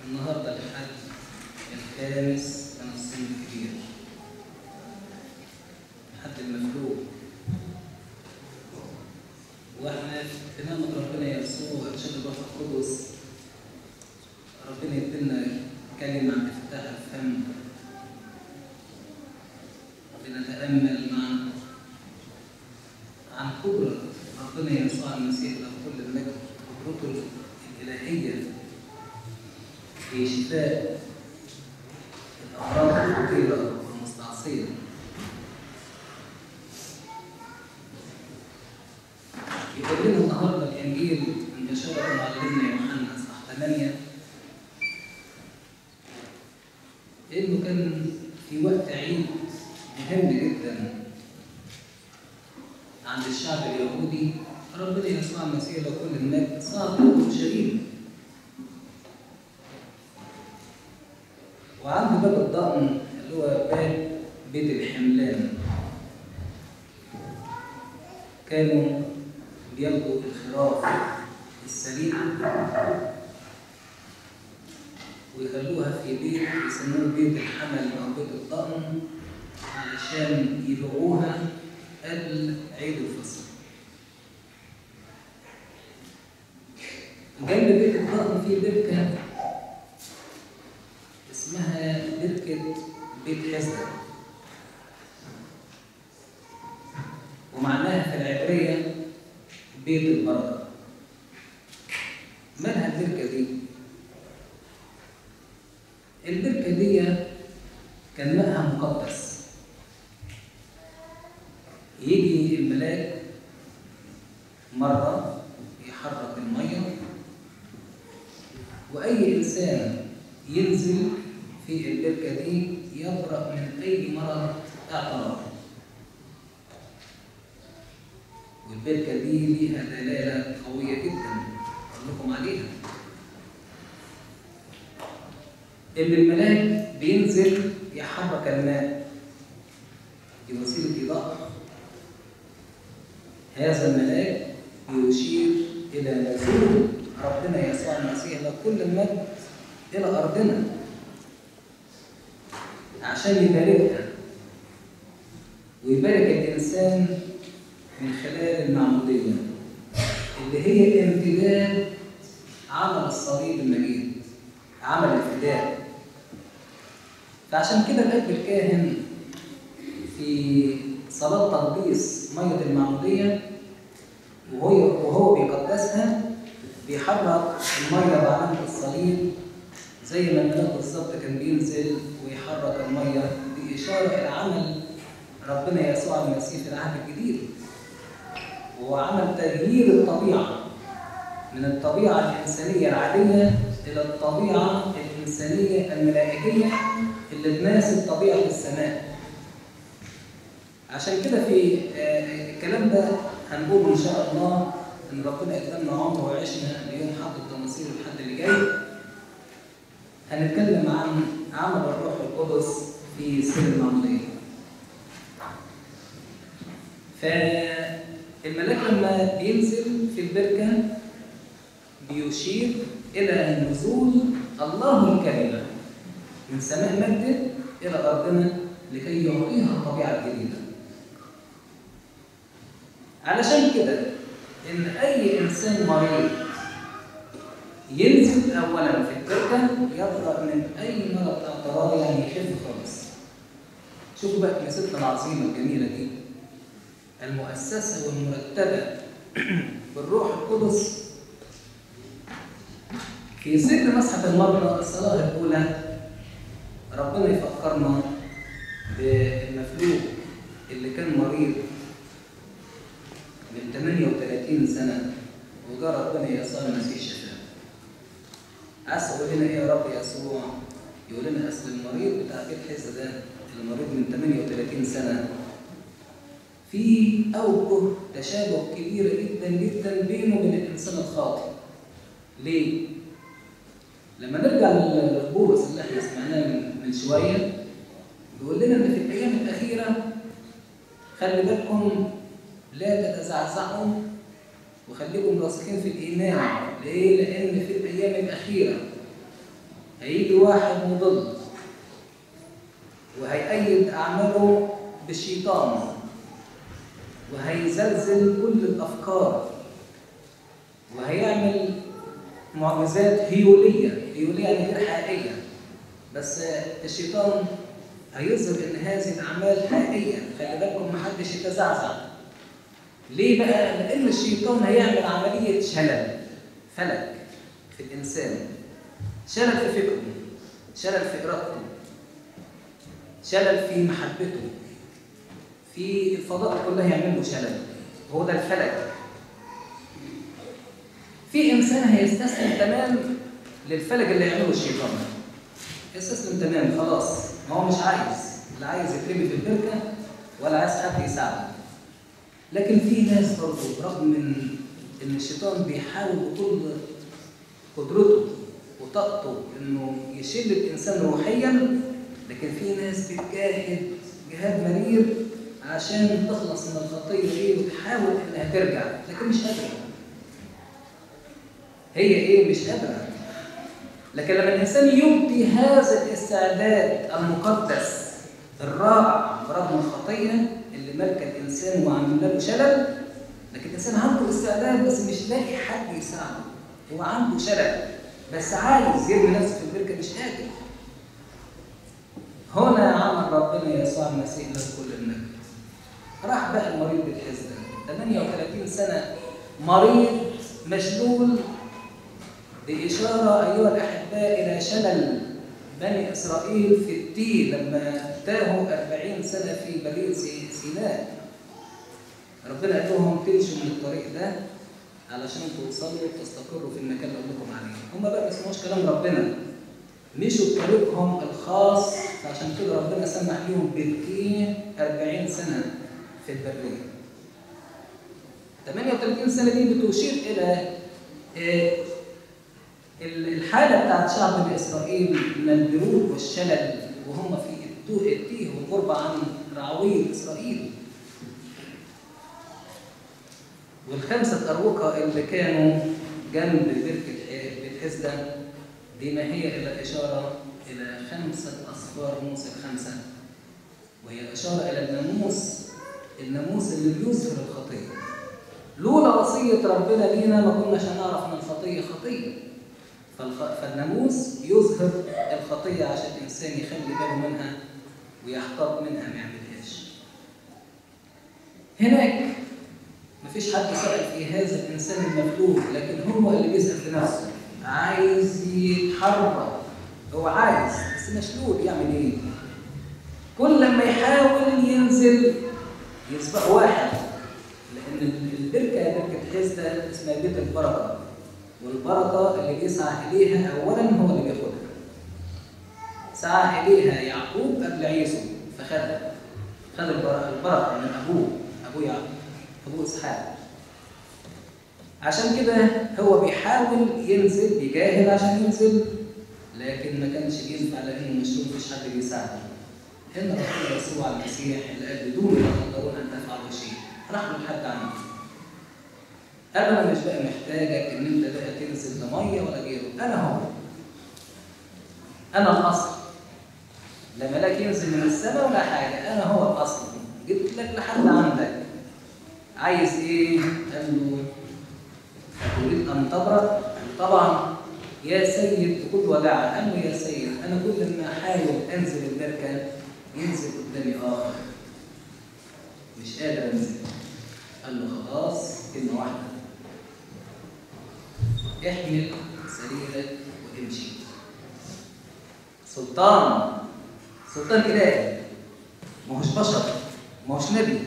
النهارده الحد الخامس من الصوم الكبير الحد المفلوق واحنا في نعمة ربنا يسوع ارشاد الروح القدس ربنا يدينا كلمة عن افتتاح الفم بنتأمل مع عن قدرة ربنا يسوع المسيح له كل المجد قدرته الإلهية في شفاء الأمراض الخطيرة والمستعصية يقول لنا النهارده الإنجيل من بشارة معلمنا يوحنا إصحاح 8 إنه كان في وقت عيد مهم جدا عند الشعب اليهودي ربنا يسوع المسيح له كل المجد صعد اورشليم وعند باب الضأن اللي هو باب بيت الحملان كانوا بياخدوا الخراف السليم ويخلوها في بيت يسموه بيت الحمل او بيت الضأن علشان يبيعوها قبل عيد الفصل جنب بيت الضأن في بركة اسمها بركة بيت حزدة ومعناها في العبرية بيت البركة مالها البركة دي؟ البركة دي كان ماءها مقدس يجي الملاك مرة يحرك المية وأي إنسان ينزل في البركة دي يبرأ من أي مرض اعتراض والبركة دي ليها دلالة قوية جدا أقول لكم عليها إن الملاك بينزل يحرك الماء بوسيلة إضاءة هذا الملاك يشير إلى نزول ربنا يسوع المسيح له كل المجد إلى أرضنا عشان يباركها ويبارك الإنسان من خلال المعمودية اللي هي امتداد عمل الصليب المجيد عمل الفداء فعشان كده الأب الكاهن في صلاة تقديس مية المعمودية وهو وهو بيقدسها بيحرك المية بعلامة الصليب زي ما الملاك بالظبط كان بينزل ويحرك المية دي إشارة إلى عمل ربنا يسوع المسيح في العهد الجديد وهو عمل تغيير الطبيعة من الطبيعة الإنسانية العادية إلى الطبيعة الإنسانية الملائكية اللي تناسب طبيعة السماء عشان كده في الكلام ده هنقول إن شاء الله إن ربنا أدامنا عمر وعشنا ليوم حد التناصير الحد اللي جاي هنتكلم عن عمل الروح القدس في سر المعمودية فالملاك لما بينزل في البركة بيشير إلى نزول الله الكلمة من سماء مجده إلى أرضنا لكي يعطيها الطبيعة الجديدة علشان كده إن أي إنسان مريض ينزل أولا في البركة يطلع من أي مرض اعتراضي يعني يخف خالص شوفوا بقى كنيستنا العظيمة الجميلة دي المؤسسة والمرتبة بالروح القدس في سر مسحة المرضى الصلاة الأولى ربنا يفكرنا بالمفلوج اللي كان مريض من 38 سنة وجاء ربنا يسوع المسيح شفاه. عايز يقول لنا ايه يا رب يسوع؟ يقول لنا اصل المريض بتاع بيت حزة ده المريض من 38 سنة في أوجه تشابه كبيرة جدا جدا بينه وبين الإنسان الخاطئ. ليه؟ لما نرجع للبولس اللي احنا سمعناه من شوية بيقول لنا إن في الأيام الأخيرة خلي بالكم لا تتزعزعوا وخليكم راسخين في الإيمان، ليه؟ لأن في الأيام الأخيرة هيجي واحد مضل وهيأيد أعماله بالشيطان وهيزلزل كل الأفكار وهيعمل معجزات هيولية هيولية يعني غير حقيقية بس الشيطان هيظهر ان هذه الاعمال حقيقيه خلي بالكم محدش يتزعزع ليه بقى لان الشيطان هيعمل عمليه شلل فلك في الانسان شلل في فكره شلل في ارادته شلل في محبته في الفضاء كلها يعمل له شلل هو ده الفلك في انسان هيستسلم تمام للفلك اللي يعمله الشيطان يستسلم تمام خلاص ما هو مش عايز لا عايز يترمي في البركه ولا عايز حد يساعده لكن في ناس برضه برغم من ان الشيطان بيحاول بكل قدرته وطاقته انه يشيل الانسان روحيا لكن في ناس بتجاهد جهاد مرير عشان تخلص من الخطيه دي وتحاول انها ترجع لكن مش قادره هي ايه مش قادره لكن لما الانسان يبدي هذا الاستعداد المقدس الرائع برغم الخطيه اللي مالكه الانسان وعامله له شلل لكن الانسان عنده استعداد بس مش لاقي حد يساعده هو عنده شلل بس عايز يرمي نفسه في البركه مش قادر هنا عمل ربنا يسوع المسيح له كل المجد راح بقى المريض بالحزن 38 سنه مريض مشلول بإشارة أيها الأحباء إلى شلل بني إسرائيل في التيه لما تاهوا 40 سنة في برية سيناء ربنا قال لهم تمشوا من الطريق ده علشان توصلوا وتستقروا في المكان اللي أقول لكم عليه هم بقى ما يسمعوش كلام ربنا مشوا بطريقهم الخاص فعشان كده ربنا سمح لهم بالتيه 40 سنة في البرية 38 سنة دي بتشير إلى إيه الحالة بتاعت شعب بني إسرائيل من البرود والشلل وهم في التيه والغربة عن رعوية إسرائيل والخمسة أروقة اللي كانوا جنب بركة بيت حزدة دي ما هي إلا إشارة إلى خمسة أصفار موسى الخمسة وهي إشارة إلى الناموس الناموس اللي بيظهر الخطية لولا وصية ربنا لينا ما كناش هنعرف إن الخطية خطية فالناموس يظهر الخطية عشان الإنسان يخلي باله منها ويحتاط منها ما يعملهاش. هناك مفيش حد سأل في هذا الإنسان المفتوح لكن هو اللي بيسأل في نفسه عايز يتحرك هو عايز بس مشلول يعمل إيه؟ كل لما يحاول ينزل يسبق واحد لأن البركة بركة حزدة اسمها بيت البركة والبركة اللي بيسعى إليها أولا هو اللي بياخدها. سعى إليها يعقوب قبل عيسو فخدها. خد البركة من أبوه أبوه يعقوب أبوه إسحاق. عشان كده هو بيحاول ينزل بيجاهد عشان ينزل لكن ما كانش ينفع لأنه مش مفيش حد بيساعده. هنا ربنا يسوع المسيح اللي قال بدون ما تقدرون أن تفعلوا شيء راح له لحد عنده. انا مش بقى محتاجك ان انت بقى تنزل لميه ولا غيره انا هو انا الاصل لا ملاك ينزل من السماء ولا حاجه انا هو الاصل جبت لك لحد عندك عايز ايه قال له تريد ان تبرأ طبعا يا سيد بكل وداعة قال له يا سيد انا كل ما احاول انزل البركه ينزل قدامي اخر مش قادر انزل قال له خلاص كلمه واحده احمل سريرك وامشي سلطان سلطان إلهي ما هوش بشر ما هوش نبي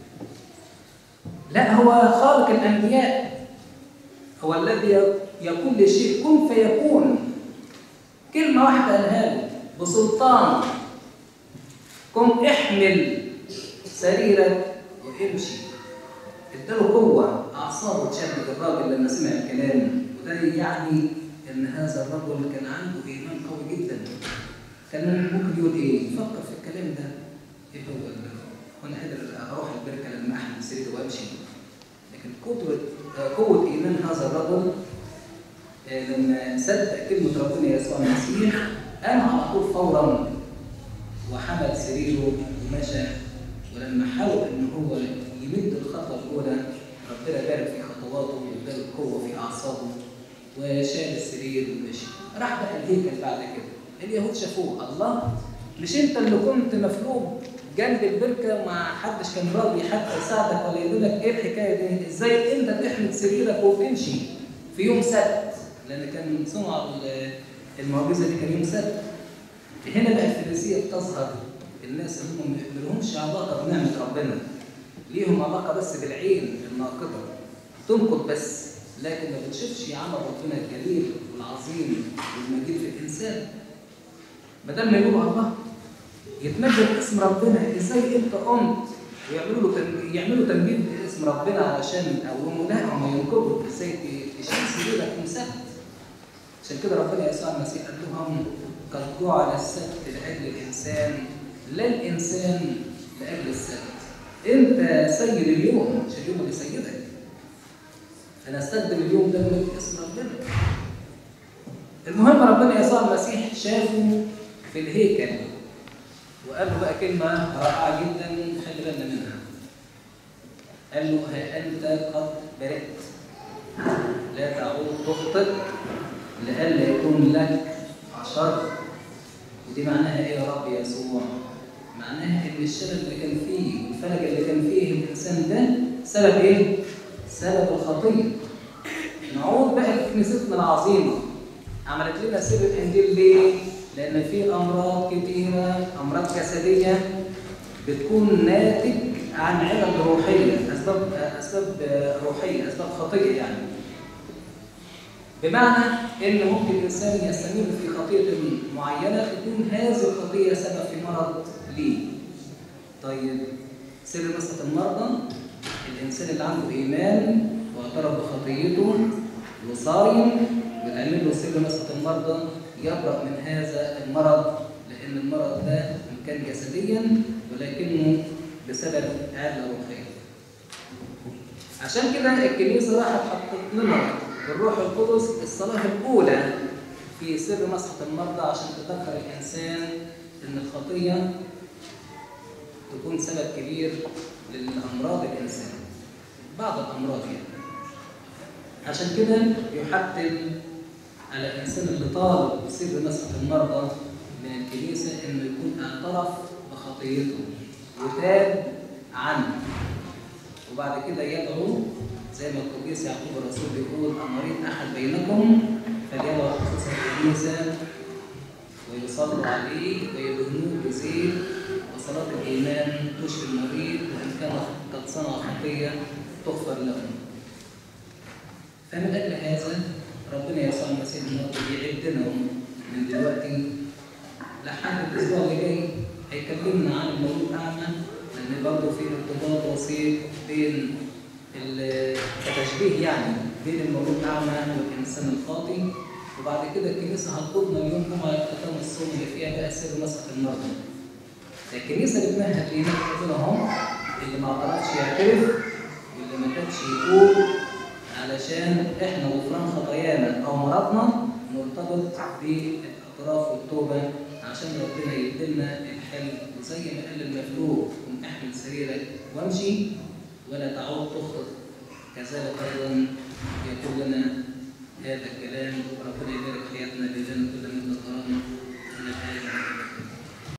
لا هو خالق الأنبياء هو الذي يقول لشيء كن فيكون كلمة واحدة قالها له بسلطان قم احمل سريرك وامشي اداله قوة أعصابه اتشدد الراجل لما سمع الكلام وده يعني ان هذا الرجل كان عنده ايمان قوي جدا كان ممكن يقول ايه يفكر في الكلام ده ايه هو وانا قادر اروح البركه لما احمل سريري وامشي لكن قدره قوه ايمان هذا الرجل آه، لما صدق كلمة ربنا يسوع المسيح قام على طول فورا وحمل سريره ومشى ولما حاول ان هو يمد الخطوه الاولى ربنا بارك في خطواته واداله قوه في اعصابه وشال السرير ومشي راح بقى الهيكل بعد كده اليهود شافوه الله مش انت اللي كنت مفلوج جنب البركه وما حدش كان راضي حتى يساعدك ولا يقول لك ايه الحكايه دي ازاي انت تحمل سريرك وتمشي في يوم سبت لان كان صنع ال- المعجزه دي كان يوم سبت هنا بقى الفريسيه بتظهر الناس اللي هم ما لهمش علاقه بنعمه ربنا ليهم علاقه بس بالعين الناقده تنقد بس لكن ما بتشوفش عمل ربنا الجليل والعظيم والمجيد في الانسان بدل ما يقولوا الله يتمجد اسم ربنا ازاي انت قمت ويعملوا له تم- يعملوا تمجيد باسم ربنا علشان او لا هم ينقضوا ازاي ت- تشيل سريرك يوم سبت عشان كده ربنا يسوع المسيح قال لهم قد جعل السبت لاجل الانسان لا الانسان لاجل السبت انت سيد اليوم مش اليوم اللي سيدك فنستخدم اليوم ده من اسم ربنا المهم ربنا يسوع المسيح شافه في الهيكل وقال له بقى كلمة رائعة جدا خلي بالنا منها قال له ها أنت قد برئت لا تعود تخطئ لئلا يكون لك شر ودي معناها ايه يا رب يسوع؟ معناها ان الشلل اللي كان فيه والفلج اللي كان فيه الانسان ده سبب ايه؟ سبب الخطيه. نعود بقى لكنيستنا العظيمه عملت لنا سر الانجيل ليه؟ لان في امراض كتيره امراض جسديه بتكون ناتج عن علل روحيه اسباب اسباب روحيه اسباب خطيه يعني بمعنى ان ممكن الانسان يستمر في خطيه معينه تكون هذه الخطيه سبب في مرض ليه. طيب سر مسألة المرضى الانسان اللي عنده ايمان واعترف بخطيته وصايم بتعمل له سر مسألة المرضى يبرأ من هذا المرض لان المرض ده ان كان جسديا ولكنه بسبب عادة روحيه. عشان كده الكنيسه راحت حطت لنا بالروح القدس الصلاه الاولى في سر مسحه المرضى عشان تذكر الانسان ان الخطيه تكون سبب كبير للامراض الانسان بعض الامراض يعني عشان كده يحتم على الانسان اللي طالب سر مسحه المرضى من الكنيسه انه يكون اعترف بخطيته وتاب عنه وبعد كده يدعو زي ما القديس يعقوب الرسول بيقول أمريض أحد بينكم فليدعو خصوصا الكنيسة ويصلوا عليه ويدهنوه بزيت وصلاة الإيمان تشفي المريض وإن كان قد صنع خطية تغفر له. فمن أجل هذا ربنا يسوع المسيح النهارده بيعدنا من دلوقتي لحد الأسبوع اللي جاي هيكلمنا عن المولود أعمى لأن برضه في ارتباط وسيط بين ال- كتشبيه يعني بين المولود أعمى والإنسان الخاطي وبعد كده الكنيسة هتطلبنا اليوم جمعة ختام الصوم اللي فيها بقى سر مسح المرضى. الكنيسة اللي بتمهد لينا كده اهو اللي ما اعترفش يعترف واللي ما كانش يتوب علشان احنا غفران خطايانا او مرضنا مرتبط بالاعتراف والتوبه عشان ربنا يديلنا الحل وزي ما قال المفلوج قم احمل سريرك وامشي ولا تعود تخطئ كذلك ايضا يكون لنا هذا الكلام ربنا يبارك في